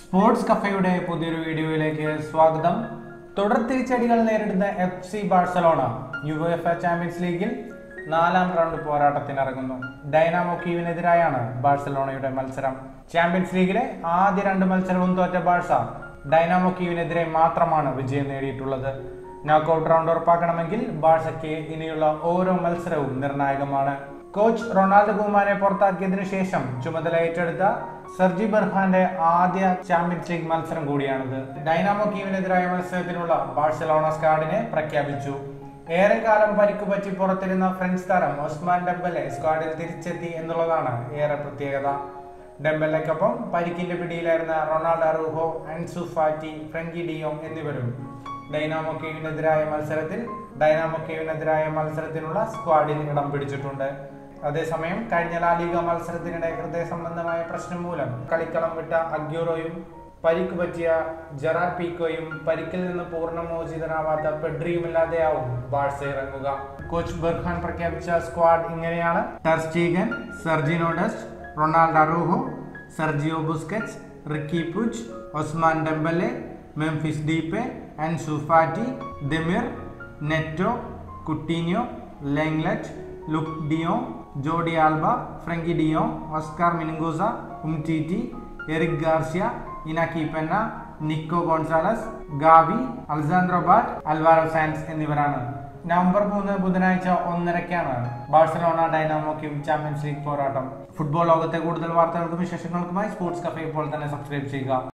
sports കഫയുടെ പുതിയൊരു വീഡിയോയിലേക്ക് സ്വാഗതം തുടർ തിരിച്ചടികൾ നേരിടുന്ന F C Barcelona UEFA Champions ലീഗിൽ നാലാം റൗണ്ട് പോരാട്ടത്തിനിറങ്ങുന്നു ഡൈനാമോ കീവിനെതിരായാണ് ബാഴ്സലോണയുടെ മത്സരം ചാമ്പ്യൻസ് ലീഗിലെ ആദ്യ രണ്ട് മത്സരവും തോറ്റ ബാഴ്സ ഡൈനാമോ കീവിനെതിരെ മാത്രമാണ് വിജയം നേടിയിട്ടുള്ളത് നോക്കൌട്ട് റൗണ്ട് ഉറപ്പാക്കണമെങ്കിൽ ബാഴ്സയ്ക്ക് ഇനിയുള്ള ഓരോ മത്സരവും നിർണായകമാണ് കോച്ച് റൊണാൾഡോ കുമാനെ പുറത്താക്കിയതിനു ശേഷം ചുമതല ഏറ്റെടുത്ത സർജി ബർഹാന്റെ ആദ്യ ചാമ്പ്യൻസ് ലീഗ് മത്സരം കൂടിയാണിത് ഡൈനാമോ കീവിനെതിരായ മത്സരത്തിനുള്ള ബാഴ്സലോണ സ്ക്വാഡിനെ പ്രഖ്യാപിച്ചു ഏറെക്കാലം പരിക്കു പറ്റി പുറത്തിരുന്ന ഫ്രഞ്ച് താരം ഒസ്മാൻ ഡെമ്പലെ സ്ക്വാഡിൽ തിരിച്ചെത്തി എന്നുള്ളതാണ് ഏറെ പ്രത്യേകത ഡെമ്പലയ്ക്കൊപ്പം പരിക്കിന്റെ പിടിയിലായിരുന്ന Ronald Araujo Ansu Fati Frenkie de Jong എന്നിവരും ഡൈനാമോ കീവിനെതിരായ മത്സരത്തിൽ ഡൈനാമോ കീവിനെതിരായ മത്സരത്തിനുള്ള സ്ക്വാഡിൽ ഇടം പിടിച്ചിട്ടുണ്ട് അതേസമയം കഴിഞ്ഞ ലാലിക മത്സരത്തിനിടെ ഹൃദയ സംബന്ധമായ പ്രശ്നം മൂലം കളിക്കളം വിട്ട അഗ്യൂറോയും പരിക്ക് പറ്റിയ ജെറാഡ് പീക്കോയും പരിക്കിൽ നിന്ന് പൂർണ്ണമോചിതനാവാത്ത പെഡ്രിയുമില്ലാതെയാവും ബാഴ്സ ഇറങ്ങുക കോച്ച് ബെർഹാൻ പ്രഖ്യാപിച്ച സ്ക്വാഡ് ഇങ്ങനെയാണ് Ter Stegen Sergino Dest Ronaldo Araujo Sergio Busquets Riqui Puig Ousmane Dembele Memphis Depay Ansu Fati Demir Neto Coutinho Lenglet Luuk de Jordi Alba Frenkie de Oscar Mingueza Umtiti Eric Garcia Inaki Pena Nico Gonzalez Gavi Alejandro Balde Alvaro Sanz എന്നിവരാണ് November മൂന്ന് ബുധനാഴ്ച ഒന്നരയ്ക്കാണ് Barcelona ഡൈനാമോക്കും Champions League പോരാട്ടം football ലോകത്തെ കൂടുതൽ വാർത്തകൾക്കും വിശേഷങ്ങൾക്കുമായി sports cafe ഇപ്പോൾ തന്നെ സബ്സ്ക്രൈബ് ചെയ്യുക